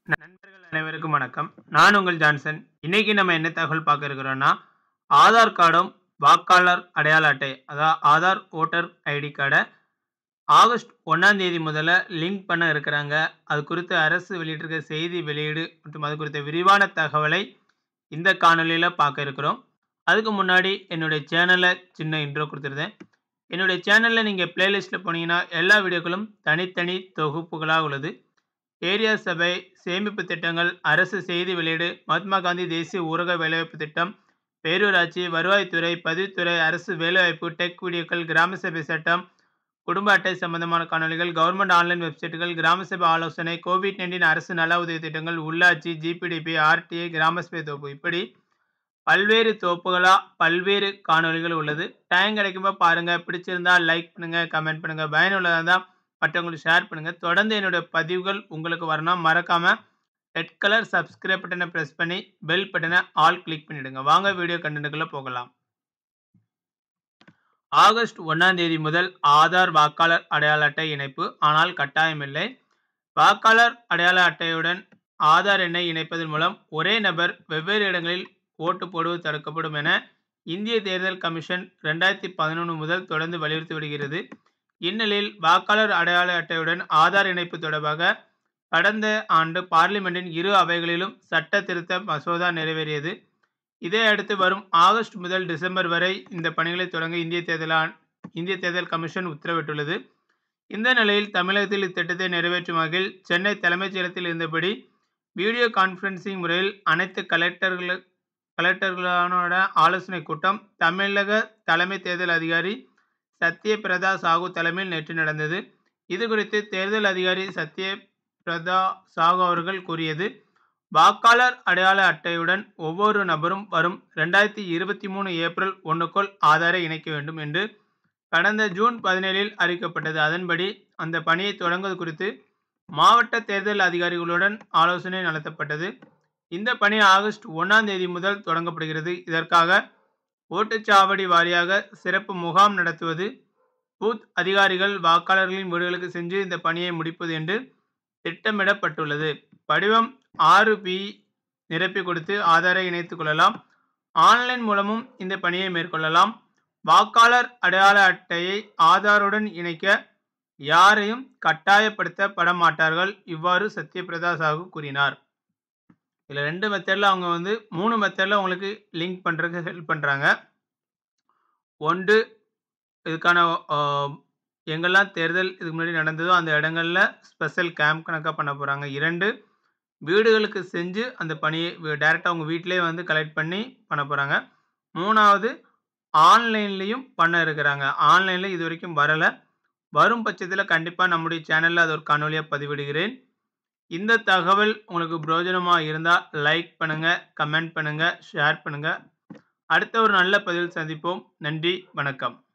நண்பர்கள் அனைவருக்கும் வணக்கம் நான் உங்கள் ஜான்சன் இன்னைக்கு நம்ம என்ன தகவல் பார்க்க இருக்கிறோம்னா ஆதார் கார்டும் வாக்காளர் அடையாள அட்டை அதாவது ஆதார் ஓட்டர் ஐடி கார்டை ஆகஸ்ட் ஒன்றாம் தேதி முதல்ல லிங்க் பண்ண இருக்கிறாங்க அது குறித்து அரசு வெளியிட்டிருக்க செய்தி வெளியீடு மற்றும் அது குறித்த விரிவான தகவலை இந்த காணொலியில் பார்க்க இருக்கிறோம் அதுக்கு முன்னாடி என்னுடைய சேனலை சின்ன இன்ட்ரோ கொடுத்துருந்தேன் என்னுடைய சேனலில் நீங்கள் பிளேலிஸ்ட்டில் போனீங்கன்னா எல்லா வீடியோக்களும் தனித்தனி தொகுப்புகளாக உள்ளது ஏரியா சபை சேமிப்பு திட்டங்கள் அரசு செய்தி வெளியீடு மகாத்மா காந்தி தேசிய ஊரக வேலைவாய்ப்பு திட்டம் பேரூராட்சி வருவாய்த்துறை பதிவுத்துறை அரசு வேலைவாய்ப்பு டெக் வீடியோக்கள் கிராம சபை சட்டம் குடும்ப அட்டை சம்பந்தமான காணொலிகள் கவர்மெண்ட் ஆன்லைன் வெப்சைட்டுகள் கிராம சபை ஆலோசனை கோவிட் நைன்டீன் அரசு நல உதவி திட்டங்கள் உள்ளாட்சி ஜிபிடிபி ஆர்டிஐ கிராம சபை தொகுப்பு இப்படி பல்வேறு தொகுப்புகளாக பல்வேறு காணொலிகள் உள்ளது டைம் கிடைக்கும்போது பாருங்கள் பிடிச்சிருந்தா லைக் பண்ணுங்கள் கமெண்ட் பண்ணுங்கள் பயனுள்ளதாக இருந்தால் மற்றவங்களுக்கு ஷேர் பண்ணுங்கள் தொடர்ந்து என்னுடைய பதிவுகள் உங்களுக்கு வரணும் மறக்காமல் ரெட் கலர் சப்ஸ்கிரைப் பட்டனை ப்ரெஸ் பண்ணி பெல் பட்டனை ஆல் கிளிக் பண்ணிவிடுங்க வாங்க வீடியோ கண்டென்ட்டுக்குள்ளே போகலாம் ஆகஸ்ட் ஒன்றாம் தேதி முதல் ஆதார் வாக்காளர் அடையாள அட்டை இணைப்பு ஆனால் கட்டாயமில்லை வாக்காளர் அடையாள அட்டையுடன் ஆதார் எண்ணை இணைப்பதன் மூலம் ஒரே நபர் வெவ்வேறு இடங்களில் ஓட்டு போடுவது தடுக்கப்படும் என இந்திய தேர்தல் கமிஷன் ரெண்டாயிரத்தி பதினொன்று முதல் தொடர்ந்து வலியுறுத்தி வருகிறது இந்நிலையில் வாக்காளர் அடையாள அட்டையுடன் ஆதார் இணைப்பு தொடர்பாக கடந்த ஆண்டு பார்லிமெண்டின் இரு அவைகளிலும் சட்ட திருத்த மசோதா நிறைவேறியது இதையடுத்து வரும் ஆகஸ்ட் முதல் டிசம்பர் வரை இந்த பணிகளை தொடங்க இந்திய தேர்தல் இந்திய தேர்தல் கமிஷன் உத்தரவிட்டுள்ளது இந்த நிலையில் தமிழகத்தில் இத்திட்டத்தை நிறைவேற்றும் வகையில் சென்னை தலைமைச் செயலகத்தில் இருந்தபடி வீடியோ கான்ஃபரன்சிங் முறையில் அனைத்து கலெக்டர்கள் கலெக்டர்களானோட ஆலோசனை கூட்டம் தமிழக தலைமை தேர்தல் அதிகாரி சத்யபிரதா சாகு தலைமையில் நேற்று நடந்தது இது குறித்து தேர்தல் அதிகாரி சத்யபிரதா சாகு அவர்கள் கூறியது வாக்காளர் அடையாள அட்டையுடன் ஒவ்வொரு நபரும் வரும் ரெண்டாயிரத்தி இருபத்தி மூணு ஏப்ரல் ஒன்றுக்குள் ஆதாரை இணைக்க வேண்டும் என்று கடந்த ஜூன் பதினேழில் அறிவிக்கப்பட்டது அதன்படி அந்த பணியை தொடங்குவது குறித்து மாவட்ட தேர்தல் அதிகாரிகளுடன் ஆலோசனை நடத்தப்பட்டது இந்த பணி ஆகஸ்ட் ஒன்றாம் தேதி முதல் தொடங்கப்படுகிறது இதற்காக ஓட்டுச்சாவடி வாரியாக சிறப்பு முகாம் நடத்துவது பூத் அதிகாரிகள் வாக்காளர்களின் வீடுகளுக்கு சென்று இந்த பணியை முடிப்பது என்று திட்டமிடப்பட்டுள்ளது படிவம் ஆறு பி நிரப்பி கொடுத்து ஆதாரை இணைத்துக் கொள்ளலாம் ஆன்லைன் மூலமும் இந்த பணியை மேற்கொள்ளலாம் வாக்காளர் அடையாள அட்டையை ஆதாருடன் இணைக்க யாரையும் கட்டாயப்படுத்தப்பட மாட்டார்கள் இவ்வாறு சத்யபிரதா சாகு கூறினார் இதில் ரெண்டு மெத்தடில் அவங்க வந்து மூணு மெத்தடில் உங்களுக்கு லிங்க் பண்ணுறதுக்கு ஹெல்ப் பண்ணுறாங்க ஒன்று இதுக்கான எங்கெல்லாம் தேர்தல் இதுக்கு முன்னாடி நடந்ததோ அந்த இடங்களில் ஸ்பெஷல் கேம்ப் கணக்காக பண்ண போகிறாங்க இரண்டு வீடுகளுக்கு செஞ்சு அந்த பணியை டைரெக்டாக அவங்க வீட்டிலே வந்து கலெக்ட் பண்ணி பண்ண போகிறாங்க மூணாவது ஆன்லைன்லேயும் பண்ண இருக்கிறாங்க ஆன்லைனில் இது வரைக்கும் வரலை வரும் பட்சத்தில் கண்டிப்பாக நம்முடைய சேனலில் அது ஒரு காணொலியாக பதிவிடுகிறேன் இந்த தகவல் உங்களுக்கு பிரயோஜனமாக இருந்தால் லைக் பண்ணுங்கள் கமெண்ட் பண்ணுங்கள் ஷேர் பண்ணுங்கள் அடுத்த ஒரு நல்ல பதிவில் சந்திப்போம் நன்றி வணக்கம்